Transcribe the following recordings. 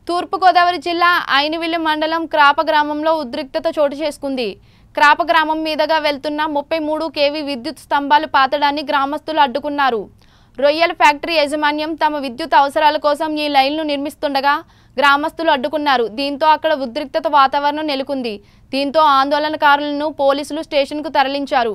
తూర్పుగోదావరి జిల్లా ఐనివిల్లి మండలం క్రాప గ్రామంలో ఉద్రిక్తత చోటు చేసుకుంది క్రాప గ్రామం మీదుగా వెళ్తున్న ముప్పై మూడు కేవీ విద్యుత్ స్తంభాలు పాతడాన్ని గ్రామస్తులు అడ్డుకున్నారు రొయ్యల ఫ్యాక్టరీ యాజమాన్యం తమ విద్యుత్ అవసరాల కోసం ఈ లైన్లు నిర్మిస్తుండగా గ్రామస్తులు అడ్డుకున్నారు దీంతో అక్కడ ఉద్రిక్తత వాతావరణం నెలకొంది దీంతో ఆందోళనకారులను పోలీసులు స్టేషన్కు తరలించారు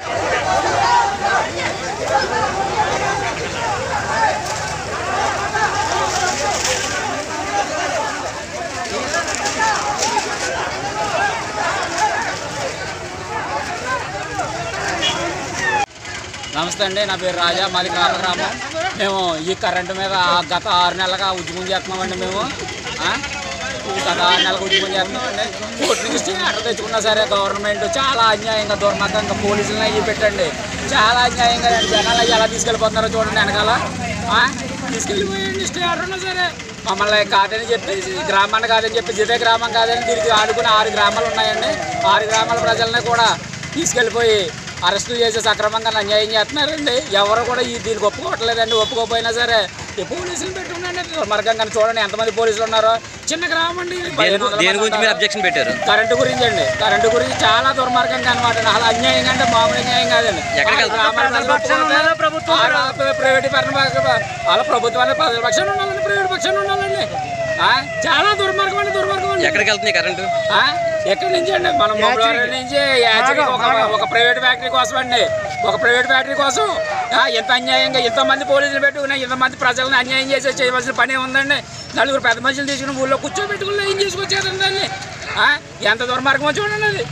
నమస్తే అండి నా పేరు రాజా మాది గ్రామ గ్రామం మేము ఈ కరెంటు మీద గత ఆరు నెలలుగా ఉద్యమం చేస్తున్నామండి మేము ఆ? ఈ గత ఆరు నెలలకు ఉద్యమం చేస్తున్నామండి కోర్టు నుంచి స్టే ఆర్డర్ తెచ్చుకున్నా సరే గవర్నమెంట్ చాలా అన్యాయంగా దుర్మార్గంగా పోలీసులను అయ్యి పెట్టండి చాలా అన్యాయంగా జనాలు అయ్యి ఎలా తీసుకెళ్ళిపోతున్నారో చూడండి వెనకాల ఆ? తీసుకెళ్ళిపోయండి స్టే ఆర్డర్ ఉన్నా సరే మమ్మల్ని కాదని చెప్పేసి గ్రామాన్ని కాదని చెప్పేసి ఇదే గ్రామం కాదని తిరిగి ఆడుకుని ఆరు గ్రామాలు ఉన్నాయండి ఆరు గ్రామాల ప్రజల్ని కూడా తీసుకెళ్ళిపోయి అరెస్టులు చేసి సక్రమంగా అన్యాయం చేస్తున్నారండి ఎవరు కూడా ఈ దీనికి ఒప్పుకోవట్లేదండి ఒప్పుకోకపోయినా సరే ఈ పోలీసులు పెట్టుకున్నాండి దుర్మార్గంగా చూడండి ఎంతమంది పోలీసులు ఉన్నారో చిన్న గ్రామం అండి ఇది. దేని పదిహేను వందల దేని మంది గురించి మీరు ఉన్నారు. అబ్జెక్షన్ పెట్టారు కరెంటు గురించి అండి కరెంటు గురించి చాలా దుర్మార్గంగా అనమాట అసలు అన్యాయం అంటే మామూలు అన్యాయం కాదండి ఎక్కడికి ఆ గ్రామాల ప్రజలు ఒప్పుకోకపోతే ఆ ప్రైవేట్ పరం వాళ్ళ ప్రభుత్వాన్ని ప్రజల పక్షాన ఉండాలండి ప్రైవేట్ పక్షాన ఉండాలండి ఆ, చాలా దుర్మార్గం అండి దుర్మార్గం అండి ఎక్కడికి వెళ్తుంది కరెంటు ఆ? ఎక్కడి నుంచి అండి మనం మొబైల్ నుంచి యాచరీ ఒక ఒక ప్రైవేట్ ఫ్యాక్టరీ కోసం అండి ఒక ప్రైవేట్ ఫ్యాక్టరీ కోసం ఆ, ఎంత అన్యాయంగా ఎంతమంది పోలీసులు పెట్టుకుని ఎంతమంది ప్రజలను అన్యాయం చేసే చేయవలసిన పని ఉందండి నలుగురు పెద్ద మనుషులు తీసుకుని ఊళ్ళో కూర్చోబెట్టుకుని ఏం చేసుకొచ్చారండి దాన్ని ఆ? ఎంత దుర్మార్గమో చూడండి అది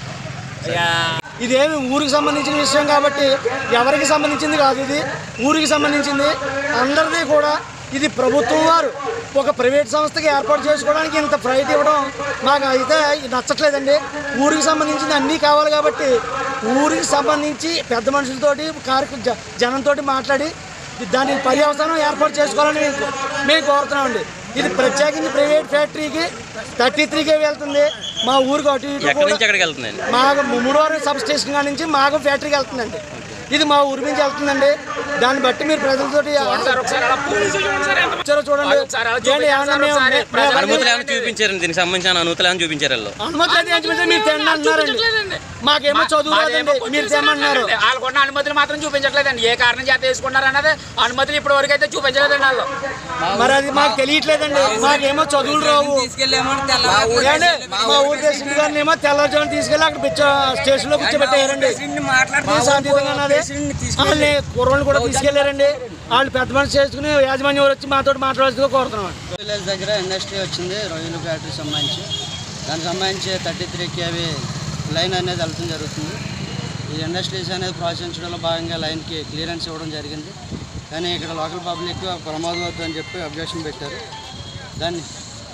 ఇదేమి ఊరికి సంబంధించిన విషయం కాబట్టి ఎవరికి సంబంధించింది కాదు ఇది ఊరికి సంబంధించింది అందరిది కూడా ఇది ప్రభుత్వం వారు ఒక ప్రైవేట్ సంస్థకి ఏర్పాటు చేసుకోవడానికి ఇంత ఫ్రైట్ ఇవ్వడం మాకు అయితే నచ్చట్లేదండి ఊరికి సంబంధించింది అన్నీ కావాలి కాబట్టి ఊరికి సంబంధించి పెద్ద మనుషులతోటి కార్య జ- జనంతోటి మాట్లాడి దాని పర్యవసానం ఏర్పాటు చేసుకోవాలని మేము మేము కోరుతున్నామండి ఇది ప్రత్యేకించి ప్రైవేట్ ఫ్యాక్టరీకి థర్టీ త్రీకే వెళ్తుంది మా ఊరికి అటు ఇటు ఎక్కడి కూడా నుంచి ఎక్కడికి వెళ్తుందండి మాకు మూడోవారం సబ్ స్టేషన్ కాడ నుంచి మాకు ఫ్యాక్టరీకి వెళ్తుందండి ఇది మా ఊరి నుంచి వెళ్తుందండి దాన్ని బట్టి మీరు ప్రజలతోటి సార్ ఒకసారి అలా పోలీసులు చూడండి సార్ ఎంత వచ్చారో చూడండి ఒకసారి అలా ఏంటి ఏమన్నా మేము- ఒకసారి మేము- ప్రజలు అనుమతులు ఏమైనా చూపించారండి దీనికి సంబంధించిన అనుమతులు ఏమైనా చూపించారు వాళ్ళు అనుమతి అయితే ఏంటంటే మీరు తెండి అంటున్నారండి చూపించట్లేదండి. మాకేమో చదువు రాదండి మీరు తెమ్మంటున్నారు వాళ్ళు కొన్న అనుమతులు మాత్రం చూపించట్లేదండి ఏ కారణం చేత వేసుకున్నారు అన్నది అనుమతులు ఇప్పటి వరకు అయితే చూపించలేదండి వాళ్ళు మరి అది మాకు తెలియట్లేదండి మాకేమో చదువులు రావు ఏండి? మా ఊరి దేశం గారిని ఏమో తెల్లవారుజామున తీసుకెళ్ళి అక్కడ పిచ్చ స్టేషన్ లో కూర్చోబెట్టారండి ఇది శాంతియుతంగా ఉన్నది. వాళ్ళని కుర్రోళ్ళు కూడా తీసుకెళ్లారండి వాళ్ళు పెద్ద మనిషి చేసుకుని యాజమాన్యం వారు వచ్చి మాతో మాట్లాడాల్సిందిగా కోరుతున్నాం విలేజ్ దగ్గర ఇండస్ట్రీ వచ్చింది రొయ్యలు ఫ్యాక్టరీ సంబంధించి దానికి సంబంధించి థర్టీ త్రీ కేవీ లైన్ అనేది వెళ్తడం జరుగుతుంది ఈ ఇండస్ట్రీస్ అనేది ప్రోత్సహించడంలో భాగంగా లైన్కి క్లియరెన్స్ ఇవ్వడం జరిగింది కానీ ఇక్కడ లోకల్ పబ్లిక్ ప్రమాదం వద్దు అని చెప్పి అబ్జెక్షన్ పెట్టారు దాన్ని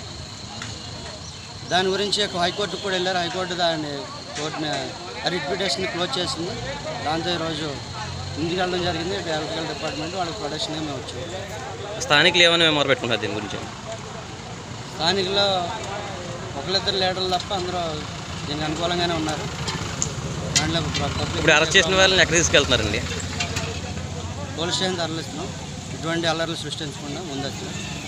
దాని గురించి హైకోర్టుకు కూడా వెళ్ళారు హైకోర్టు దాన్ని కోర్టుని రిట్ పిటిషన్ క్లోజ్ చేసింది దాంతో ఈరోజు ఇంటికి వెళ్ళడం జరిగింది ఎలక్ట్రికల్ డిపార్ట్మెంట్ వాళ్ళకి ప్రొడక్షన్ మేము వచ్చాము స్థానికులు ఏమైనా మేము మొదలు పెట్టుకుంటారు దీని గురించి స్థానికులు ఒకళ్ళిద్దరు లీడర్లు తప్ప అందరూ దీనికి అనుకూలంగానే ఉన్నారు దాంట్లో పబ్లిక్ ఇప్పుడు అరెస్ట్ చేసిన వాళ్ళని ఎక్కడ తీసుకెళ్తున్నారండి పోలీస్ స్టేషన్ తరలిస్తున్నాం ఇటువంటి అల్లర్లు సృష్టించకుండా ముందొచ్చు